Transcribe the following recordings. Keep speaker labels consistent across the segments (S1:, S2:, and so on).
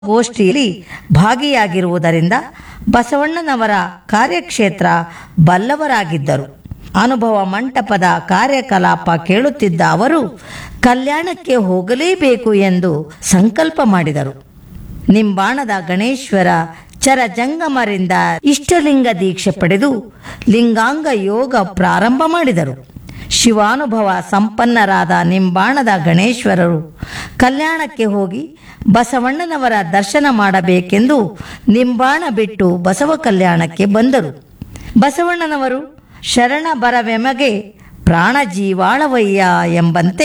S1: ಗೋಷ್ಠಿಯಲ್ಲಿ ಭಾಗಿಯಾಗಿರುವುದರಿಂದ ಬಸವಣ್ಣನವರ ಕಾರ್ಯಕ್ಷೇತ್ರ ಬಲ್ಲವರಾಗಿದ್ದರು ಅನುಭವ ಮಂಟಪದ ಕಾರ್ಯಕಲಾಪ ಕೇಳುತ್ತಿದ್ದ ಅವರು ಕಲ್ಯಾಣಕ್ಕೆ ಹೋಗಲೇಬೇಕು ಎಂದು ಸಂಕಲ್ಪ ಮಾಡಿದರು ನಿಂಬಾಣದ ಗಣೇಶ್ವರ ಚರ ಜಂಗಮರಿಂದ ಇಷ್ಟಲಿಂಗ ದೀಕ್ಷೆ ಪಡೆದು ಲಿಂಗಾಂಗ ಯೋಗ ಪ್ರಾರಂಭ ಮಾಡಿದರು ಶಿವಾನುಭವ ಸಂಪನ್ನರಾದ ನಿಂಬಾಣದ ಗಣೇಶ್ವರರು ಕಲ್ಯಾಣಕ್ಕೆ ಹೋಗಿ ಬಸವಣ್ಣನವರ ದರ್ಶನ ಮಾಡಬೇಕೆಂದು ನಿಂಬಾಣ ಬಿಟ್ಟು ಬಸವ ಕಲ್ಯಾಣಕ್ಕೆ ಬಂದರು ಬಸವಣ್ಣನವರು ಶರಣ ಬರವೆಮಗೆ ಪ್ರಾಣ ಜೀವಾಳವಯ್ಯ ಎಂಬಂತೆ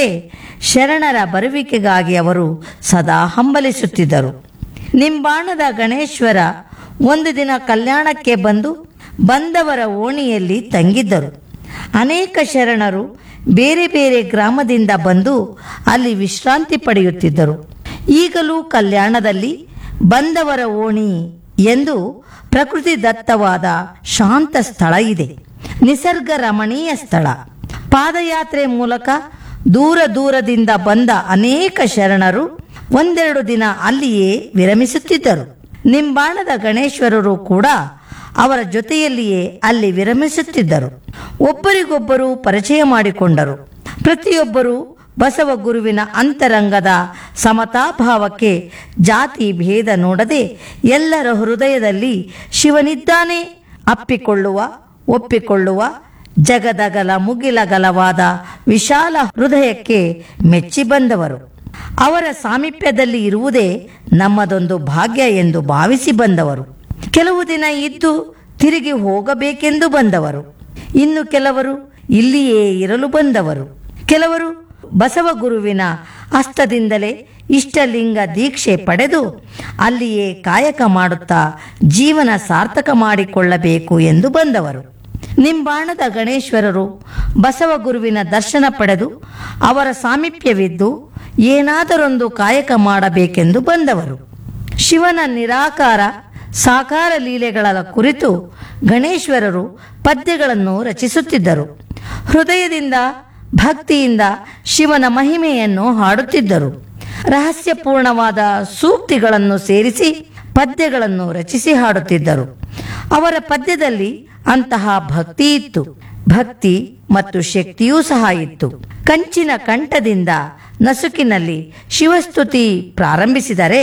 S1: ಶರಣರ ಬರುವಿಕೆಗಾಗಿ ಅವರು ಸದಾ ಹಂಬಲಿಸುತ್ತಿದ್ದರು ನಿಂಬಾಣದ ಗಣೇಶ್ವರ ಒಂದು ದಿನ ಕಲ್ಯಾಣಕ್ಕೆ ಬಂದು ಬಂದವರ ಓಣಿಯಲ್ಲಿ ತಂಗಿದ್ದರು ಅನೇಕ ಶರಣರು ಬೇರೆ ಬೇರೆ ಗ್ರಾಮದಿಂದ ಬಂದು ಅಲ್ಲಿ ವಿಶ್ರಾಂತಿ ಪಡೆಯುತ್ತಿದ್ದರು ಈಗಲೂ ಕಲ್ಯಾಣದಲ್ಲಿ ಬಂದವರ ಓಣಿ ಎಂದು ಪ್ರಕೃತಿ ದತ್ತವಾದ ಶಾಂತ ಸ್ಥಳ ಇದೆ ನಿಸರ್ಗ ರಮಣೀಯ ಸ್ಥಳ ಪಾದಯಾತ್ರೆ ಮೂಲಕ ದೂರ ದೂರದಿಂದ ಬಂದ ಅನೇಕ ಶರಣರು ಒಂದೆರಡು ದಿನ ಅಲ್ಲಿಯೇ ವಿರಮಿಸುತ್ತಿದ್ದರು ನಿಂಬಾಣದ ಗಣೇಶ್ವರರು ಕೂಡ ಅವರ ಜೊತೆಯಲ್ಲಿಯೇ ಅಲ್ಲಿ ವಿರಮಿಸುತ್ತಿದ್ದರು ಒಬ್ಬರಿಗೊಬ್ಬರು ಪರಿಚಯ ಮಾಡಿಕೊಂಡರು ಪ್ರತಿಯೊಬ್ಬರು ಬಸವ ಗುರುವಿನ ಅಂತರಂಗದ ಸಮತಾಭಾವಕ್ಕೆ ಜಾತಿ ಭೇದ ನೋಡದೆ ಎಲ್ಲರ ಹೃದಯದಲ್ಲಿ ಶಿವನಿದ್ದಾನೆ ಅಪ್ಪಿಕೊಳ್ಳುವ ಒಪ್ಪಿಕೊಳ್ಳುವ ಜಗದಗಲ ಮುಗಿಲಗಲವಾದ ವಿಶಾಲ ಹೃದಯಕ್ಕೆ ಮೆಚ್ಚಿ ಬಂದವರು ಅವರ ಸಾಮೀಪ್ಯದಲ್ಲಿ ಇರುವುದೇ ನಮ್ಮದೊಂದು ಭಾಗ್ಯ ಎಂದು ಭಾವಿಸಿ ಬಂದವರು ಕೆಲವು ದಿನ ಇದ್ದು ತಿರುಗಿ ಹೋಗಬೇಕೆಂದು ಬಂದವರು ಇನ್ನು ಕೆಲವರು ಇಲ್ಲಿಯೇ ಇರಲು ಬಂದವರು ಕೆಲವರು ಬಸವ ಗುರುವಿನ ಹಸ್ತದಿಂದಲೇ ಇಷ್ಟಲಿಂಗ ದೀಕ್ಷೆ ಪಡೆದು ಅಲ್ಲಿಯೇ ಕಾಯಕ ಮಾಡುತ್ತಾ ಜೀವನ ಸಾರ್ಥಕ ಮಾಡಿಕೊಳ್ಳಬೇಕು ಎಂದು ಬಂದವರು ನಿಂಬಾಣದ ಗಣೇಶ್ವರರು ಬಸವ ಗುರುವಿನ ದರ್ಶನ ಪಡೆದು ಅವರ ಸಾಮೀಪ್ಯವಿದ್ದು ಏನಾದರೊಂದು ಕಾಯಕ ಮಾಡಬೇಕೆಂದು ಬಂದವರು ಶಿವನ ನಿರಾಕಾರ ಸಾಕಾರ ಲೀಲೆಗಳ ಕುರಿತು ಗಣೇಶ್ವರರು ಪದ್ಯಗಳನ್ನು ರಚಿಸುತ್ತಿದ್ದರು ಹೃದಯದಿಂದ ಭಕ್ತಿಯಿಂದ ಶಿವನ ಮಹಿಮೆಯನ್ನು ಹಾಡುತ್ತಿದ್ದರು ರಹಸ್ಯಪೂರ್ಣವಾದ ಸೂಕ್ತಿಗಳನ್ನು ಸೇರಿಸಿ ಪದ್ಯಗಳನ್ನು ರಚಿಸಿ ಹಾಡುತ್ತಿದ್ದರು ಅವರ ಪದ್ಯದಲ್ಲಿ ಅಂತಹ ಭಕ್ತಿ ಇತ್ತು ಭಕ್ತಿ ಮತ್ತು ಶಕ್ತಿಯೂ ಸಹ ಇತ್ತು ಕಂಚಿನ ಕಂಠದಿಂದ ನಸುಕಿನಲ್ಲಿ ಶಿವಸ್ತುತಿ ಪ್ರಾರಂಭಿಸಿದರೆ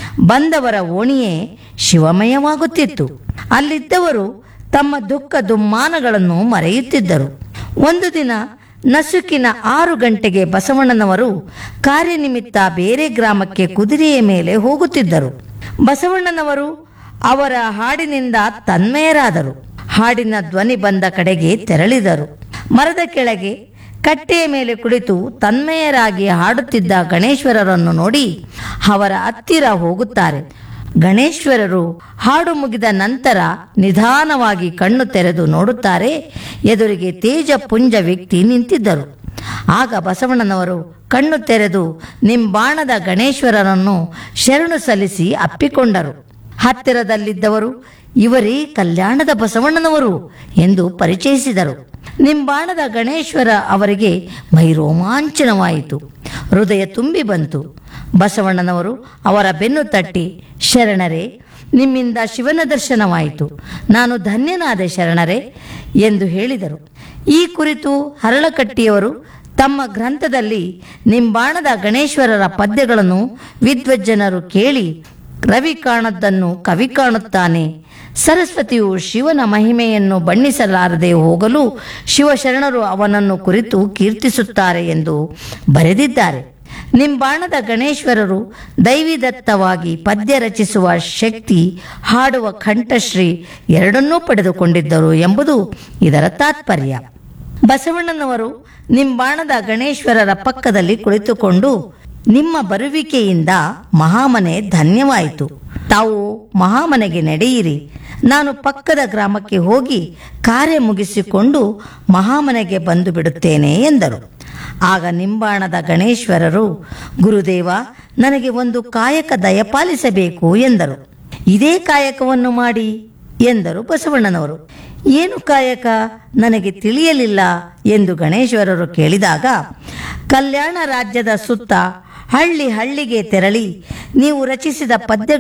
S1: ಬಂದವರ ಓಣಿಯೇ ಶಿವಮಯವಾಗುತ್ತಿತ್ತು ಅಲ್ಲಿದ್ದವರು ತಮ್ಮ ದುಃಖ ದುಮ್ಮಾನಗಳನ್ನು ಮರೆಯುತ್ತಿದ್ದರು ಒಂದು ದಿನ ನಸುಕಿನ ಆರು ಗಂಟೆಗೆ ಬಸವಣ್ಣನವರು ಕಾರ್ಯನಿಮಿತ್ತ ಬೇರೆ ಗ್ರಾಮಕ್ಕೆ ಕುದುರೆಯ ಮೇಲೆ ಹೋಗುತ್ತಿದ್ದರು ಬಸವಣ್ಣನವರು ಅವರ ಹಾಡಿನಿಂದ ತನ್ಮಯರಾದರು ಹಾಡಿನ ಧ್ವನಿ ಬಂದ ಕಡೆಗೆ ತೆರಳಿದರು ಮರದ ಕೆಳಗೆ ಕಟ್ಟೆಯ ಮೇಲೆ ಕುಳಿತು ತನ್ಮಯರಾಗಿ ಹಾಡುತ್ತಿದ್ದ ಗಣೇಶ್ವರರನ್ನು ನೋಡಿ ಅವರ ಹತ್ತಿರ ಹೋಗುತ್ತಾರೆ ಗಣೇಶ್ವರರು ಹಾಡು ಮುಗಿದ ನಂತರ ನಿಧಾನವಾಗಿ ಕಣ್ಣು ತೆರೆದು ನೋಡುತ್ತಾರೆ ಎದುರಿಗೆ ತೇಜ ಪುಂಜ ವ್ಯಕ್ತಿ ನಿಂತಿದ್ದರು ಆಗ ಬಸವಣ್ಣನವರು ಕಣ್ಣು ತೆರೆದು ನಿಂಬಾಣದ ಗಣೇಶ್ವರರನ್ನು ಶರಣು ಸಲ್ಲಿಸಿ ಅಪ್ಪಿಕೊಂಡರು ಹತ್ತಿರದಲ್ಲಿದ್ದವರು ಇವರೇ ಕಲ್ಯಾಣದ ಬಸವಣ್ಣನವರು ಎಂದು ಪರಿಚಯಿಸಿದರು ನಿಂಬಾಣದ ಗಣೇಶ್ವರ ಅವರಿಗೆ ಮೈ ರೋಮಾಂಚನವಾಯಿತು ಹೃದಯ ತುಂಬಿ ಬಂತು ಬಸವಣ್ಣನವರು ಅವರ ಬೆನ್ನು ತಟ್ಟಿ ಶರಣರೇ ನಿಮ್ಮಿಂದ ಶಿವನ ದರ್ಶನವಾಯಿತು ನಾನು ಧನ್ಯನಾದೆ ಶರಣರೇ ಎಂದು ಹೇಳಿದರು ಈ ಕುರಿತು ಹರಳಕಟ್ಟಿಯವರು ತಮ್ಮ ಗ್ರಂಥದಲ್ಲಿ ನಿಂಬಾಣದ ಗಣೇಶ್ವರರ ಪದ್ಯಗಳನ್ನು ವಿದ್ವಜ್ಜನರು ಕೇಳಿ ರವಿ ಕಾಣದ್ದನ್ನು ಕವಿ ಕಾಣುತ್ತಾನೆ ಸರಸ್ವತಿಯು ಶಿವನ ಮಹಿಮೆಯನ್ನು ಬಣ್ಣಿಸಲಾರದೆ ಹೋಗಲು ಶಿವಶರಣರು ಅವನನ್ನು ಕುರಿತು ಕೀರ್ತಿಸುತ್ತಾರೆ ಎಂದು ಬರೆದಿದ್ದಾರೆ ನಿಂಬಾಣದ ಗಣೇಶ್ವರರು ದೈವಿದತ್ತವಾಗಿ ಪದ್ಯ ರಚಿಸುವ ಶಕ್ತಿ ಹಾಡುವ ಕಂಠಶ್ರೀ ಎರಡನ್ನೂ ಪಡೆದುಕೊಂಡಿದ್ದರು ಎಂಬುದು ಇದರ ತಾತ್ಪರ್ಯ ಬಸವಣ್ಣನವರು ನಿಂಬಾಣದ ಗಣೇಶ್ವರರ ಪಕ್ಕದಲ್ಲಿ ಕುಳಿತುಕೊಂಡು ನಿಮ್ಮ ಬರುವಿಕೆಯಿಂದ ಮಹಾಮನೆ ಧನ್ಯವಾಯಿತು ತಾವು ಮಹಾಮನೆಗೆ ನಡೆಯಿರಿ ನಾನು ಪಕ್ಕದ ಗ್ರಾಮಕ್ಕೆ ಹೋಗಿ ಕಾರ್ಯ ಮುಗಿಸಿಕೊಂಡು ಮಹಾಮನೆಗೆ ಬಂದು ಬಿಡುತ್ತೇನೆ ಎಂದರು ಆಗ ನಿಂಬಾಣದ ಗಣೇಶ್ವರರು ಗುರುದೇವ ನನಗೆ ಒಂದು ಕಾಯಕ ದಯಪಾಲಿಸಬೇಕು ಎಂದರು ಇದೇ ಕಾಯಕವನ್ನು ಮಾಡಿ ಎಂದರು ಬಸವಣ್ಣನವರು ಏನು ಕಾಯಕ ನನಗೆ ತಿಳಿಯಲಿಲ್ಲ ಎಂದು ಗಣೇಶ್ವರರು ಕೇಳಿದಾಗ ಕಲ್ಯಾಣ ರಾಜ್ಯದ ಸುತ್ತ ಹಳ್ಳಿ ಹಳ್ಳಿಗೆ ತೆರಳಿ ನೀವು ರಚಿಸಿದ ಪದ್ಯಗಳ